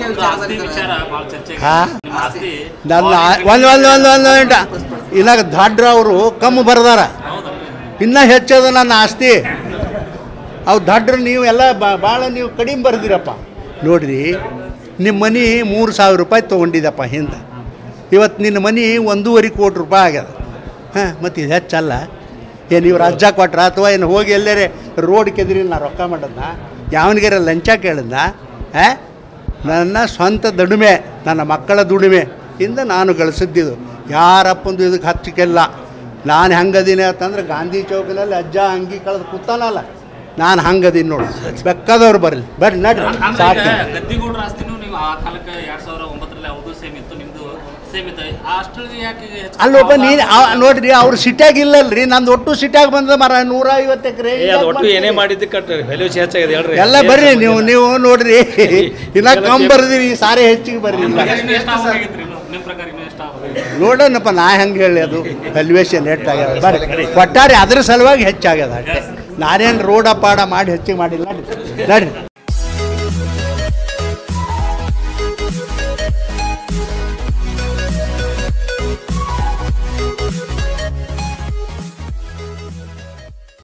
ಆಸ್ತಿ ವಿಚಾರ ಭಾಳ ಚರ್ಚೆ ಹಾ? ನಿಮ್ಮ ಆಸ್ತಿ ನನ್ನ ಒಂದು ಒಂದು ಒಂದು ಒಂದು ಗಂಟ ಇನ್ನಾಗ ದಾಡ್ರ ಅವರು ಕಮ್ಮಿ ಬರ್ದಾರ ಇನ್ನೂ ಹೆಚ್ಚದ ನನ್ನ ಆಸ್ತಿ ಅವು ದಡ್ರು ನೀವು ಎಲ್ಲ ಭಾಳ ನೀವು ಕಡಿಮೆ ಬರ್ದಿರಪ್ಪ ನೋಡ್ರಿ ನಿಮ್ಮ ಮನೆ ಮೂರು ಸಾವಿರ ರೂಪಾಯಿ ತೊಗೊಂಡಿದ್ದಪ್ಪ ಹಿಂದೆ ಇವತ್ತು ನಿನ್ನ ಮನೆ ಒಂದೂವರೆ ಕೋಟಿ ರೂಪಾಯಿ ಆಗ್ಯದ ಹಾಂ ಮತ್ತು ಇದು ಹೆಚ್ಚಲ್ಲ ಏನು ಇವ್ರು ಅಜ್ಜ ಕೊಟ್ರ ಅಥವಾ ಏನು ಹೋಗಿ ಎಲ್ಲರೇ ರೋಡ್ ಕೆದ್ರಿ ನಾ ರೊಕ್ಕ ಮಾಡದ್ನ ಯಾವನಿಗಾರ ಲಂಚ ಕೇಳದ್ನ ಹಾಂ ನನ್ನ ಸ್ವಂತ ದುಡಿಮೆ ನನ್ನ ಮಕ್ಕಳ ದುಡಿಮೆ ಇಂದ ನಾನು ಗಳಿಸಿದ್ದಿದ್ದು ಯಾರಪ್ಪಂದು ಇದಕ್ಕೆ ಹಚ್ಚಿಕೆಲ್ಲ ನಾನು ಹೆಂಗದೀನಿ ಅಂತಂದ್ರೆ ಗಾಂಧಿ ಚೌಕಿನಲ್ಲಿ ಅಜ್ಜ ಅಂಗಿ ಕಳೆದು ಕೂತಾನಲ್ಲ ನಾನು ಹಂಗದೀನಿ ನೋಡಿ ಬೆಕ್ಕದವ್ರು ಬರಲಿ ಬರ್ರಿ ನಡ್ರಿ ಸಾಕು ಗದ್ದಿಗೌಡರ ಆಸ್ತಿನೂ ನೀವು ಆ ಕಾಲಕ್ಕೆ ಎರಡ್ ಸಾವಿರ ಒಂಬತ್ತರಲ್ಲಿ ಅವ್ರದ್ದು ಸೇಮ್ ಇತ್ತು ನಿಮ್ದು ಸೇಮ್ ಇತ್ತು ಆ ಅಷ್ಟರಲ್ಲಿ ಯಾಕೆ ಹೆಚ್ಚು- ಅಲ್ಲೊಬ್ಬ ನೀನು ನೋಡ್ರಿ ಅವ್ರು ಸಿಟ್ಯಾಗ ಇಲ್ಲಲ್ರಿ ನಂದು ಒಟ್ಟು ಸಿಟ್ಯಾಗ ಬಂದ ಮರ ನೂರ ಐವತ್ತು ಎಕರೆ ಏ ಅದು ಒಟ್ಟು ಏನೇ ಮಾಡಿದ್ದು ಕಟ್ರಿ ವ್ಯಾಲ್ಯೂಸ್ ಹೆಚ್ಚಾಗಿದೆ ಹೇಳ್ರಿ ಎಲ್ಲ ಬರ್ರಿ ನೀವು ನೀವು ನೋಡ್ರಿ ಇನ್ನ ಕಮ್ಮಿ ಬರ್ದಿರಿ ಈ ಸಾರಿ ಹೆಚ್ಚಿಗೆ ಬರ್ರಿ ಇನ್ನೂ ಎಷ್ಟು ಆಗೋಗೈತ್ರಿ ಇನ್ನು? ನಿಮ್ಮ ಪ್ರಕಾರ ಇನ್ನೂ ಎಷ್ಟು ಆಗೋಗೈತೆ? ನೋಡೋಣಪ್ಪ ನಾ ಹೆಂಗೆ ಹೇಳಿ ಅದು ವ್ಯಾಲ್ಯೂಯೇಷನ್ ಹೆಚ್ಚಾಗ್ಯದ ಬರ್ರಿ ಒಟ್ಟಾರೆ ಅದ್ರ ಸಲುವಾಗಿ ಹೆಚ್ಚಾಗ್ಯದ ಅಷ್ಟೇ ನಾನೇನು ರೋಡ ಪಾಡ ಮಾಡಿ ಹೆಚ್ಚಿಗೆ ಮಾಡಿಲ್ಲ ನಡ್ರಿ ನಡ್ರಿ